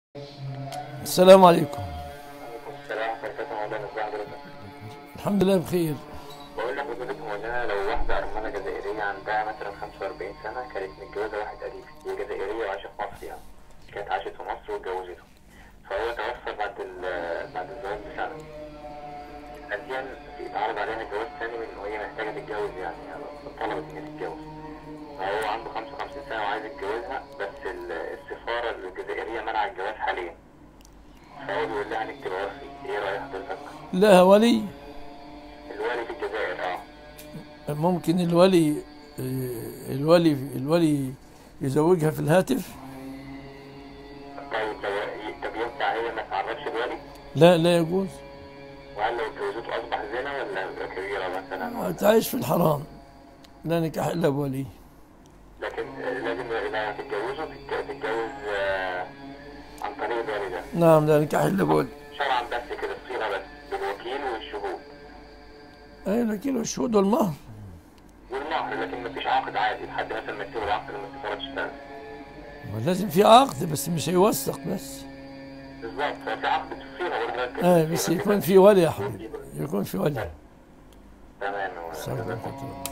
السلام عليكم السلام عليكم مولانا ازي حضرتك؟ الحمد لله بخير بقول لحضرتك مولانا لو واحدة أرملة جزائرية عندها مثلا 45 سنة كانت متجوزة واحد قريب هي جزائرية وعايشة في مصر يعني كانت عاشت في مصر واتجوزته فهو توفى بعد ال- بعد الزواج بسنة حاليا اتعرض عليها جواز تاني من وهي محتاجة تتجوز يعني يعني طلبت إن هي تتجوز فهو عنده 55 سنة وعايز يتجوزها بس ال- السفارة الجزائرية منع الجواز حاليا فهو بيقول لها نكتب وصي ايه رأي حضرتك؟ لها ولي الوالي في الجزائر اه ممكن الولي آه، الولي الولي يزوجها في الهاتف طيب طب طب ينفع هي ما تعرفش الوالي؟ لا لا يجوز وهل لو اتجوزته اصبح زنا ولا يبقى كبيره مثلا؟ تعيش في الحرام لا نكاح الا بولي لكن آه، لازم لما تتجوزه تتج- تتجوز آه، عن طريق الوالي ده نعم لا نكاح الا بولي شرعا بس كده الصيغه بس بالوكيل والشهود اي لكن الشهود والمهر والمهر لكن مفيش عقد عادي لحد مثلا ما يكتبوا العقد لما السفاره تشتغل لازم في عقد بس مش هيوثق بس بالظبط ففي عقد في الصيغه برضه كده اي بس يكون في ولي يا حبيبي يكون في ولي تمام صدق الله.